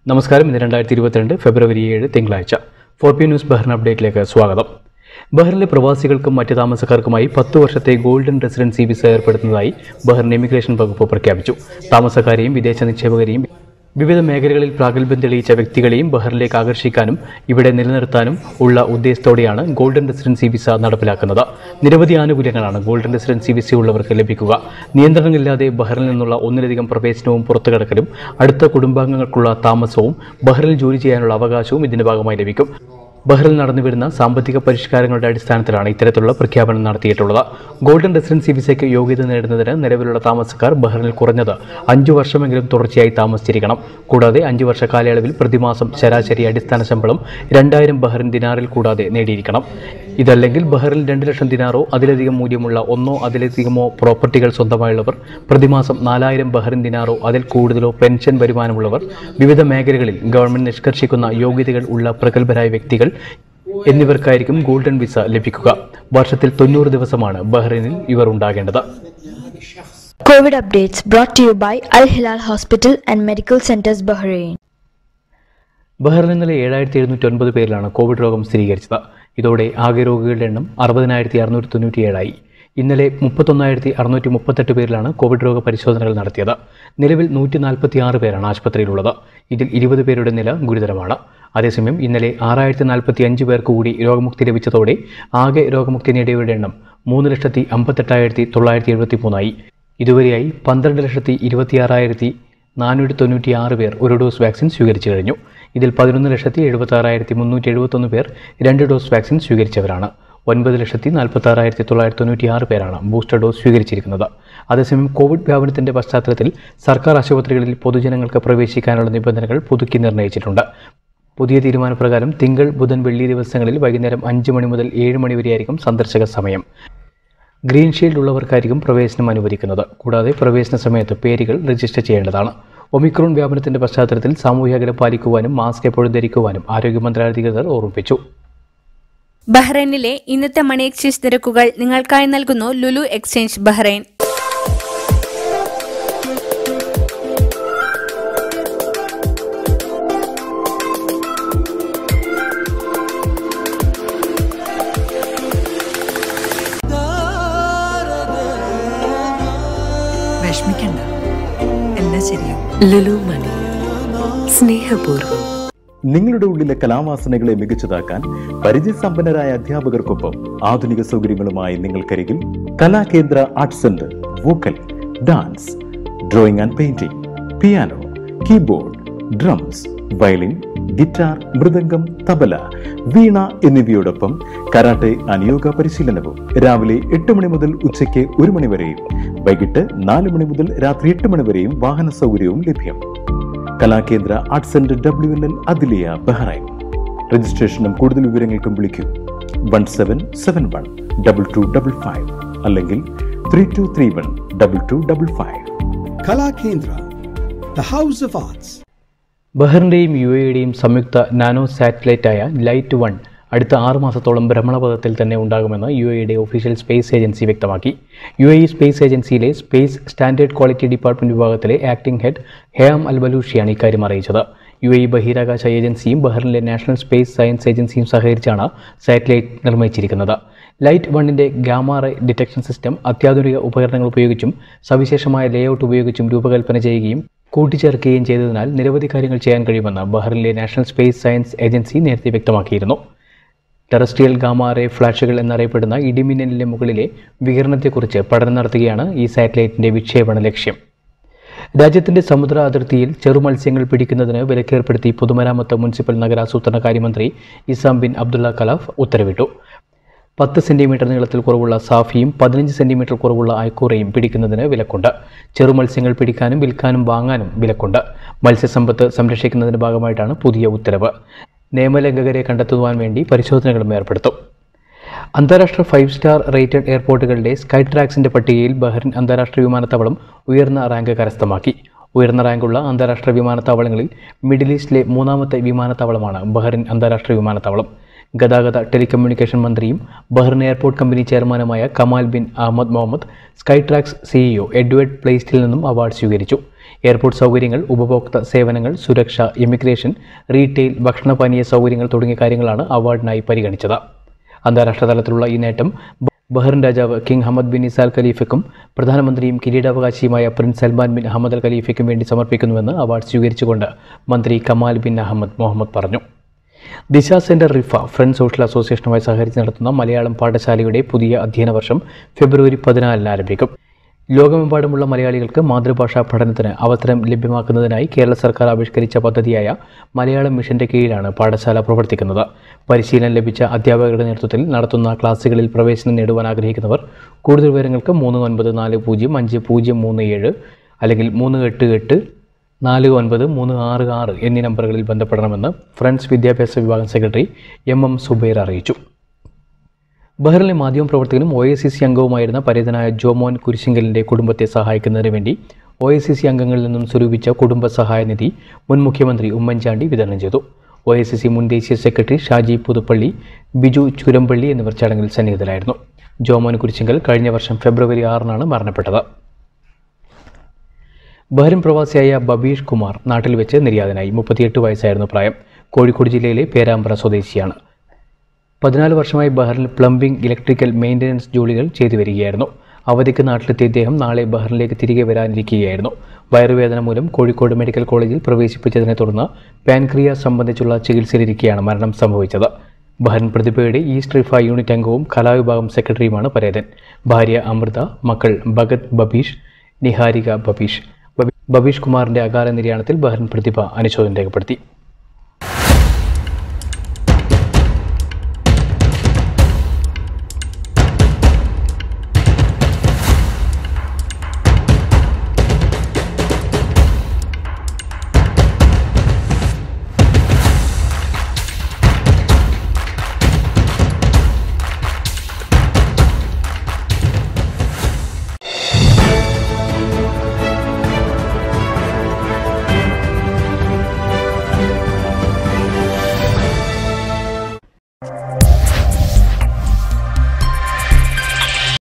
നമസ്കാരം ഇന്ന് രണ്ടായിരത്തി ഇരുപത്തിരണ്ട് ഫെബ്രുവരി ഏഴ് തിങ്കളാഴ്ച ഫോർ പി ന്യൂസ് ബഹ്റിൻ അപ്ഡേറ്റിലേക്ക് സ്വാഗതം ബഹ്റിനിലെ പ്രവാസികൾക്കും മറ്റ് താമസക്കാർക്കുമായി പത്ത് വർഷത്തെ ഗോൾഡൻ റെസിഡൻസി വിസ ഏർപ്പെടുത്തുന്നതായി ബഹ്റിൻ ഇമിഗ്രേഷൻ വകുപ്പ് പ്രഖ്യാപിച്ചു താമസക്കാരെയും വിദേശ നിക്ഷേപകരെയും വിവിധ മേഖലകളിൽ പ്രാഗൽഭ്യം തെളിയിച്ച വ്യക്തികളെയും ബഹ്റിനിലേക്ക് ആകർഷിക്കാനും ഇവിടെ നിലനിർത്താനും ഉള്ള ഉദ്ദേശത്തോടെയാണ് ഗോൾഡൻ റെസിഡൻസി വിസ നടപ്പിലാക്കുന്നത് നിരവധി ആനുകൂല്യങ്ങളാണ് ഗോൾഡൻ റെസിഡൻസി വിസ ഉള്ളവർക്ക് ലഭിക്കുക നിയന്ത്രണങ്ങളില്ലാതെ ബഹ്റിനിൽ നിന്നുള്ള ഒന്നിലധികം പ്രവേശനവും പുറത്തുകടക്കലും അടുത്ത കുടുംബാംഗങ്ങൾക്കുള്ള താമസവും ബഹ്റിനിൽ ജോലി ചെയ്യാനുള്ള അവകാശവും ഇതിന്റെ ഭാഗമായി ലഭിക്കും ബഹ്റിൽ നടന്നുവരുന്ന സാമ്പത്തിക പരിഷ്കാരങ്ങളുടെ അടിസ്ഥാനത്തിലാണ് ഇത്തരത്തിലുള്ള പ്രഖ്യാപനം നടത്തിയിട്ടുള്ളത് ഗോൾഡൻ റെസിഡൻസി വിസയ്ക്ക് യോഗ്യത നേടുന്നതിന് നിലവിലുള്ള താമസക്കാർ ബഹ്റിനിൽ കുറഞ്ഞത് അഞ്ചു വർഷമെങ്കിലും തുടർച്ചയായി താമസിച്ചിരിക്കണം കൂടാതെ അഞ്ചു വർഷ കാലയളവിൽ പ്രതിമാസം ശരാശരി അടിസ്ഥാന ശമ്പളം രണ്ടായിരം ബഹ്റിൻ ദിനാറിൽ കൂടാതെ നേടിയിരിക്കണം ഇതല്ലെങ്കിൽ ബഹ്റിൽ രണ്ട് ലക്ഷം ദിനാറോ അതിലധികം മൂല്യമുള്ള ഒന്നോ അതിലധികമോ പ്രോപ്പർട്ടികൾ സ്വന്തമായുള്ളവർ പ്രതിമാസം നാലായിരം ബഹ്റിൻ ദിനാറോ അതിൽ കൂടുതലോ പെൻഷൻ വരുമാനമുള്ളവർ വിവിധ മേഖലകളിൽ ഗവൺമെന്റ് നിഷ്കർഷിക്കുന്ന യോഗ്യതകൾ ഉള്ള പ്രഗത്ഭരായ വ്യക്തികൾ എന്നിവർക്കായിരിക്കും ഗോൾഡൻ വിസ ലഭിക്കുക വർഷത്തിൽ തൊണ്ണൂറ് ദിവസമാണ് ബഹ്റിനിൽ ഇവർ ഉണ്ടാകേണ്ടത് COVID updates brought to you by Al Hilal Hospital and Medical Centers Bahrain. Bahrain ഇന്നലെ ഏഴായിരത്തി എഴുന്നൂറ്റി ഒൻപത് പേരിലാണ് കോവിഡ് രോഗം സ്ഥിരീകരിച്ചത് ഇതോടെ ആകെ രോഗികളുടെ എണ്ണം അറുപതിനായിരത്തി അറുന്നൂറ്റി തൊണ്ണൂറ്റിയേഴായി ഇന്നലെ മുപ്പത്തൊന്നായിരത്തി അറുന്നൂറ്റി മുപ്പത്തെട്ട് പേരിലാണ് കോവിഡ് രോഗ പരിശോധനകൾ നടത്തിയത് നിലവിൽ നൂറ്റി നാൽപ്പത്തി ആറ് പേരാണ് ആശുപത്രിയിലുള്ളത് ഇതിൽ ഇരുപത് പേരുടെ നില ഗുരുതരമാണ് അതേസമയം ഇന്നലെ ആറായിരത്തി നാൽപ്പത്തി അഞ്ച് പേർക്ക് കൂടി രോഗമുക്തി ലഭിച്ചതോടെ ആകെ രോഗമുക്തി നേടിയവരുടെ എണ്ണം മൂന്ന് ലക്ഷത്തി അമ്പത്തെട്ടായിരത്തി തൊള്ളായിരത്തി എഴുപത്തി മൂന്നായി ഇതുവരെയായി പന്ത്രണ്ട് ലക്ഷത്തി ഇരുപത്തിയാറായിരത്തി നാനൂറ്റി തൊണ്ണൂറ്റി ആറ് പേർ ഒരു ഡോസ് വാക്സിൻ സ്വീകരിച്ചു കഴിഞ്ഞു ഇതിൽ പതിനൊന്ന് ലക്ഷത്തി എഴുപത്തി ആറായിരത്തി മുന്നൂറ്റി എഴുപത്തൊന്ന് പേർ രണ്ട് ഡോസ് വാക്സിൻ സ്വീകരിച്ചവരാണ് ഒൻപത് ലക്ഷത്തി നാൽപ്പത്തി ആറായിരത്തി തൊള്ളായിരത്തി തൊണ്ണൂറ്റി ആറ് പേരാണ് ബൂസ്റ്റർ ഡോസ് സ്വീകരിച്ചിരിക്കുന്നത് അതേസമയം കോവിഡ് വ്യാപനത്തിന്റെ പശ്ചാത്തലത്തിൽ സർക്കാർ ആശുപത്രികളിൽ പൊതുജനങ്ങൾക്ക് പ്രവേശിക്കാനുള്ള നിബന്ധനകൾ പുതുക്കി നിർണ്ണയിച്ചിട്ടുണ്ട് പുതിയ തീരുമാനപ്രകാരം തിങ്കൾ ബുധൻ വെള്ളി ദിവസങ്ങളിൽ വൈകുന്നേരം അഞ്ച് മണി മുതൽ ഏഴ് മണി വരെയായിരിക്കും സന്ദർശക സമയം ഗ്രീൻ ഷീൽഡ് ഉള്ളവർക്കായിരിക്കും പ്രവേശനം അനുവദിക്കുന്നത് കൂടാതെ പ്രവേശന സമയത്ത് പേരുകൾ രജിസ്റ്റർ ചെയ്യേണ്ടതാണ് ഒമിക്രോൺ വ്യാപനത്തിന്റെ പശ്ചാത്തലത്തിൽ സാമൂഹ്യ അകലം പാലിക്കുവാനും മാസ്ക് എപ്പോഴും ധരിക്കുവാനും ആരോഗ്യ മന്ത്രാലയ അധികൃതർ ഓർമ്മിപ്പിച്ചു ബഹ്റൈനിലെ ഇന്നത്തെ മണി എക്സ്ചേഞ്ച് നിരക്കുകൾ നിങ്ങൾക്കായി നൽകുന്നു ലുലു എക്സ്ചേഞ്ച് ബഹ്റൈൻ വിഷമിക്കണ്ട എല്ലാം ശരിയാവും ലുലു മണി സ്നേഹപൂർവ്വം നിങ്ങളുടെ ഉള്ളിലെ കലാവാസനകളെ മികച്ചതാക്കാൻ പരിചയസമ്പന്നരായ അധ്യാപകർക്കൊപ്പം ആധുനിക സൗകര്യങ്ങളുമായി നിങ്ങൾക്കരികിൽ Kalakendra art centre vocal dance drawing and painting piano keyboard drums violin guitar mridangam tabla veena എന്നിവയോടൊപ്പം കരാട്ടെ അനുയോഗ പരിശീലനവും രാവിലെ എട്ട് മണി മുതൽ ഉച്ചയ്ക്ക് ഒരു മണി വരെയും വൈകിട്ട് നാല് മണി മുതൽ രാത്രി എട്ട് മണി വരെയും വാഹന സൗകര്യവും ലഭ്യം Kalakendra art centre W N L അതിലിയ ബഹ്റൈൻ രജിസ്ട്രേഷനും കൂടുതൽ വിവരങ്ങൾക്കും വിളിക്കൂ one seven seven one double two double five അല്ലെങ്കിൽ three two three one double two double five Kala Kendra, the House of Arts. ബഹ്റിൻ്റെയും യു എയുടെയും സംയുക്ത നാനോ സാറ്റലൈറ്റായ ലൈറ്റ് വൺ അടുത്ത ആറ് മാസത്തോളം ഭ്രമണപഥത്തിൽ തന്നെ ഉണ്ടാകുമെന്ന് യു എയുടെ ഒഫീഷ്യൽ സ്പേസ് ഏജൻസി വ്യക്തമാക്കി യു എ സ്പേസ് ഏജൻസിയിലെ space standard quality department acting ആക്ടിംഗ് ഹെഡ് ഹെയാം അൽ ബലൂഷിയാണ് ഇക്കാര്യം അറിയിച്ചത് യു എ ബഹിരാകാശ ഏജൻസിയും ബഹ്റിനിലെ നാഷണൽ സ്പേസ് സയൻസ് ഏജൻസിയും സഹകരിച്ചാണ് സാറ്റലൈറ്റ് നിർമ്മിച്ചിരിക്കുന്നത് ലൈറ്റ് വണ്ണിൻ്റെ ഗാമാറ ഡിറ്റക്ഷൻ സിസ്റ്റം അത്യാധുനിക ഉപകരണങ്ങൾ ഉപയോഗിച്ചും സവിശേഷമായ ലേഔട്ട് ഉപയോഗിച്ചും രൂപകൽപ്പന ചെയ്യുകയും കൂട്ടിച്ചേർക്കുകയും ചെയ്തതിനാൽ നിരവധി കാര്യങ്ങൾ ചെയ്യാൻ കഴിയുമെന്ന് ബഹ്റിനിലെ നാഷണൽ സ്പേസ് സയൻസ് ഏജൻസി നേരത്തെ വ്യക്തമാക്കിയിരുന്നു ടെറസ്ട്രിയൽ ഗാമാറെ ഫ്ലാഷുകൾ എന്നറിയപ്പെടുന്ന ഇടിമിന്നലിൻ്റെ മുകളിലെ വികിരണത്തെക്കുറിച്ച് പഠനം നടത്തുകയാണ് ഈ സാറ്റലൈറ്റിൻ്റെ വിക്ഷേപണ ലക്ഷ്യം രാജ്യത്തിന്റെ സമുദ്ര അതിർത്തിയിൽ ചെറുമത്സ്യങ്ങൾ പിടിക്കുന്നതിന് വിലക്കേർപ്പെടുത്തി പൊതുമരാമത്ത് മുനിസിപ്പൽ നഗരാസൂത്രണ കാര്യമന്ത്രി ഇസാം ബിൻ അബ്ദുള്ള കലാഫ് ഉത്തരവിട്ടു പത്ത് സെന്റിമീറ്റർ നീളത്തിൽ കുറവുള്ള സാഫിയും പതിനഞ്ച് സെന്റിമീറ്റർ കുറവുള്ള അയക്കൂറയും പിടിക്കുന്നതിന് വിലക്കുണ്ട് ചെറുമത്സ്യങ്ങൾ പിടിക്കാനും വിൽക്കാനും വാങ്ങാനും വിലക്കുണ്ട് മത്സ്യസമ്പത്ത് സംരക്ഷിക്കുന്നതിന്റെ ഭാഗമായിട്ടാണ് പുതിയ ഉത്തരവ് നിയമലംഘകരെ കണ്ടെത്തുവാൻ വേണ്ടി പരിശോധനകളും ഏർപ്പെടുത്തും അന്താരാഷ്ട്ര ഫൈവ് സ്റ്റാർ റേറ്റഡ് എയർപോർട്ടുകളുടെ സ്കൈ ട്രാക്സിന്റെ പട്ടികയിൽ ബഹ്റിൻ അന്താരാഷ്ട്ര വിമാനത്താവളം ഉയർന്ന റാങ്ക് കരസ്ഥമാക്കി ഉയർന്ന റാങ്കുള്ള അന്താരാഷ്ട്ര വിമാനത്താവളങ്ങളിൽ മിഡിൽ ഈസ്റ്റിലെ മൂന്നാമത്തെ വിമാനത്താവളമാണ് ബഹ്റിൻ അന്താരാഷ്ട്ര വിമാനത്താവളം ഗതാഗത ടെലികമ്മ്യൂണിക്കേഷൻ മന്ത്രിയും ബഹ്റിൻ എയർപോർട്ട് കമ്പനി ചെയർമാനുമായ Kamal bin Ahmed Mohammed Skytrax CEO Edward പ്ലേസ്റ്റിൽ നിന്നും അവാർഡ് സ്വീകരിച്ചു എയർപോർട്ട് സൗകര്യങ്ങൾ ഉപഭോക്തൃ സേവനങ്ങൾ സുരക്ഷ ഇമിഗ്രേഷൻ റീറ്റെയിൽ ഭക്ഷണപാനീയ സൗകര്യങ്ങൾ തുടങ്ങിയ കാര്യങ്ങളാണ് അവാർഡിനായി പരിഗണിച്ചത് അന്താരാഷ്ട്ര തലത്തിലുള്ള ഈ നേട്ടം ബഹ്റിൻ രാജാവ് കിങ് ഹമദ് ബിൻ ഇസാൽ ഖലീഫയ്ക്കും പ്രധാനമന്ത്രിയും കിരീടാവകാശിയുമായ Prince Salman bin Ahmed Al ഖലീഫയ്ക്കും വേണ്ടി സമർപ്പിക്കുന്നുവെന്ന് അവാർഡ് സ്വീകരിച്ചുകൊണ്ട് മന്ത്രി കമാൽ ബിൻ അഹമ്മദ് മുഹമ്മദ് പറഞ്ഞു Disha centre Riffa friend social അസോസിയേഷനുമായി സഹകരിച്ച് നടത്തുന്ന മലയാളം പാഠശാലയുടെ പുതിയ അധ്യയന വർഷം ഫെബ്രുവരി പതിനാലിന് ആരംഭിക്കും ലോകമെമ്പാടുമുള്ള മലയാളികൾക്ക് മാതൃഭാഷാ പഠനത്തിന് അവസരം ലഭ്യമാക്കുന്നതിനായി കേരള സർക്കാർ ആവിഷ്കരിച്ച പദ്ധതിയായ മലയാളം മിഷന്റെ കീഴിലാണ് പാഠശാല പ്രവർത്തിക്കുന്നത് പരിശീലനം ലഭിച്ച അധ്യാപകരുടെ നേതൃത്വത്തിൽ നടത്തുന്ന ക്ലാസുകളിൽ പ്രവേശനം നേടുവാൻ ആഗ്രഹിക്കുന്നവർ കൂടുതൽ വിവരങ്ങൾക്ക് മൂന്ന് ഒൻപത് നാല് പൂജ്യം അഞ്ച് പൂജ്യം മൂന്ന് ഏഴ് അല്ലെങ്കിൽ മൂന്ന് എട്ട് എട്ട് നാല് ഒൻപത് മൂന്ന് ആറ് ആറ് എന്നീ നമ്പറുകളിൽ ബന്ധപ്പെടണമെന്ന് ഫ്രണ്ട്സ് വിദ്യാഭ്യാസ വിഭാഗം സെക്രട്ടറി എം എം സുബൈർ അറിയിച്ചു ബഹ്റിലെ മാധ്യമപ്രവർത്തകനും ഒ എ സി സി അംഗവുമായിരുന്ന പരിതനായ ജോമോൻ കുരിശിങ്കലിൻ്റെ കുടുംബത്തെ സഹായിക്കുന്നതിന് വേണ്ടി ഒ എ സി സി അംഗങ്ങളിൽ നിന്നും സ്വരൂപിച്ച കുടുംബ സഹായ നിധി മുൻ മുഖ്യമന്ത്രി ഉമ്മൻചാണ്ടി വിതരണം ചെയ്തു ഒ എ സി സി മുൻ ദേശീയ സെക്രട്ടറി ഷാജി പുതുപ്പള്ളി ബിജു ചുരമ്പള്ളി എന്നിവർ ചടങ്ങിൽ സന്നിഹിതരായിരുന്നു ജോമോൻ കുരിശിങ്കൽ കഴിഞ്ഞ വർഷം ഫെബ്രുവരി ആറിനാണ് മരണപ്പെട്ടത് ബഹ്റിൻ പ്രവാസിയായ ബബീഷ് കുമാർ നാട്ടിൽ വെച്ച് നിര്യാതനായി മുപ്പത്തിയെട്ട് വയസ്സായിരുന്നു പ്രായം കോഴിക്കോട് ജില്ലയിലെ പേരാമ്പ്ര സ്വദേശിയാണ് പതിനാല് വർഷമായി ബഹ്റിൽ പ്ലംബിംഗ് ഇലക്ട്രിക്കൽ മെയിൻ്റനൻസ് ജോലികൾ ചെയ്തു വരികയായിരുന്നു അവധിക്ക് നാട്ടിലെത്തിയ ഇദ്ദേഹം നാളെ ബഹ്റിനിലേക്ക് തിരികെ വരാനിരിക്കുകയായിരുന്നു വയറുവേദന മൂലം കോഴിക്കോട് മെഡിക്കൽ കോളേജിൽ പ്രവേശിപ്പിച്ചതിനെ തുടർന്ന് പാൻക്രിയ സംബന്ധിച്ചുള്ള ചികിത്സയിലിരിക്കെയാണ് മരണം സംഭവിച്ചത് ബഹ്റിൻ പ്രതിഭയുടെ ഈസ്റ്റ് റിഫ യൂണിറ്റ് അംഗവും കലാവിഭാഗം സെക്രട്ടറിയുമാണ് പരേതൻ ഭാര്യ അമൃത മക്കൾ ഭഗത് ബബീഷ് നിഹാരിക ബബീഷ് ബബീഷ് കുമാറിന്റെ അകാല നിര്യാണത്തിൽ ബഹ്റിൻ പ്രതിഭ അനുശോചനം രേഖപ്പെടുത്തി